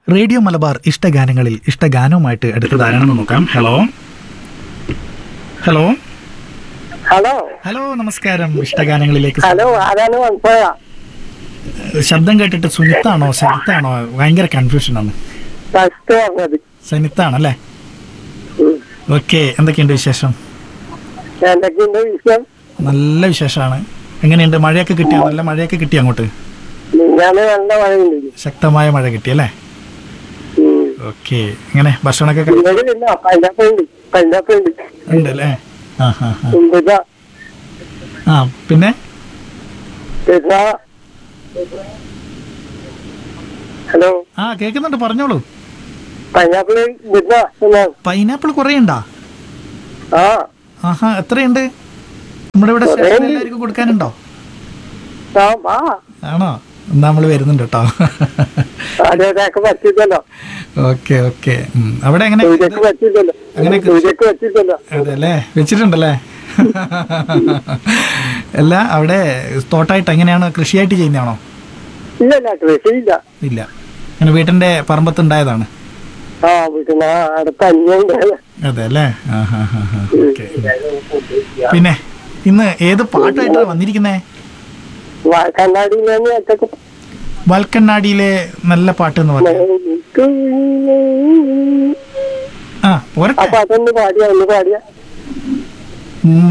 Radio Malabar ഇഷ്ടഗാനങ്ങളിൽ ഇഷ്ടഗാനവുമായിട്ട് അടുത്തത് ആരാണെന്ന് നോക്കാം ഹലോ ഹലോ ഹലോ ഹലോ നമസ്കാരം ഇഷ്ടഗാനങ്ങളിലേക്ക് ഹലോ ആരാണ് മനസ്സിലായ ശബ്ദം കേട്ടിട്ട് സുനിത്താണോ സനിത്താണോ ഭയങ്കര കൺഫ്യൂഷൻ ആണ് ഫസ്റ്റ് പറഞ്ഞത് സനിത്താണല്ലേ ഉം. ഓക്കെ എന്തൊക്കെയുണ്ട് വിശേഷം എന്തൊക്കെയുണ്ട് വിഷയം നല്ല വിശേഷമാണ് എങ്ങനെയുണ്ട് മഴയൊക്കെ കിട്ടിയോ നല്ല മഴയൊക്കെ കിട്ടി അങ്ങോട്ട് ഞാൻ നല്ല മഴയുണ്ട് ശക്തമായ മഴ കിട്ടിയല്ലേ ഉം. ഓക്കെ എങ്ങനെ ഭക്ഷണമൊക്കെ കഴി- ഇവിടെ പിന്നെ പൈനാപ്പിൾ ഉണ്ട് പൈനാപ്പിൾ ഉണ്ട് ഉണ്ട് അല്ലേ ആ ഹാ ഹാ ഉണ്ട് ആ പിന്നെ പിന്നെ ഹലോ ആ കേൾക്കുന്നുണ്ട് പറഞ്ഞോളൂ പൈനാപ്പിൾ പിന്നെ പിന്നെ പൈനാപ്പിൾ കുറേ ഉണ്ടാ ആ ആഹാ എത്രയുണ്ട് നമ്മുടെ ഇവിടെ കുറേ സ്റ്റേഷനിൽ ഉണ്ട്. എല്ലാവർക്കും കൊടുക്കാനുണ്ടോ ആ ആ ആണോ എന്നാ നമ്മൾ വരുന്നുണ്ട് കേട്ടോ ആദ്യമൊക്കെ പറ്റില്ലല്ലോ ഓക്കെ ഓക്കെ അവിടെ എങ്ങനെ സൂര്യക്ക് പറ്റില്ലല്ലോ അങ്ങനെ സൂര്യക്ക് പറ്റില്ലല്ലോ അതെല്ലേ വെച്ചിട്ടുണ്ടല്ലേ അല്ല അവിടെ തോട്ടായിട്ട് എങ്ങനെയാണ് കൃഷിയായിട്ട് ചെയ്യുന്നതാണോ ഇല്ലല്ല കൃഷിയില്ല ഇല്ല അങ്ങനെ വീട്ടിന്റെ പറമ്പത്ത് ഉണ്ടായതാണ് ആ വീട്ടിൽ അടുത്ത അന്യുണ്ട് അതെ അല്ലേ ആ ഹാ ഹാ ഹാ ഓക്കെ പിന്നെ ഇന്ന് ഏത് പാട്ടായിട്ടാണ് വന്നിരിക്കുന്നേ കണ്ണാടിയിൽ നിന്ന് ഒറ്റക്ക് വൽക്കണ്ണാടിയിലെ നല്ല പാട്ട് എന്ന് പറഞ്ഞു ആ ആ പോരട്ടെ പാട്ടൊന്ന് പാടിയ ഒന്ന് പാടിയ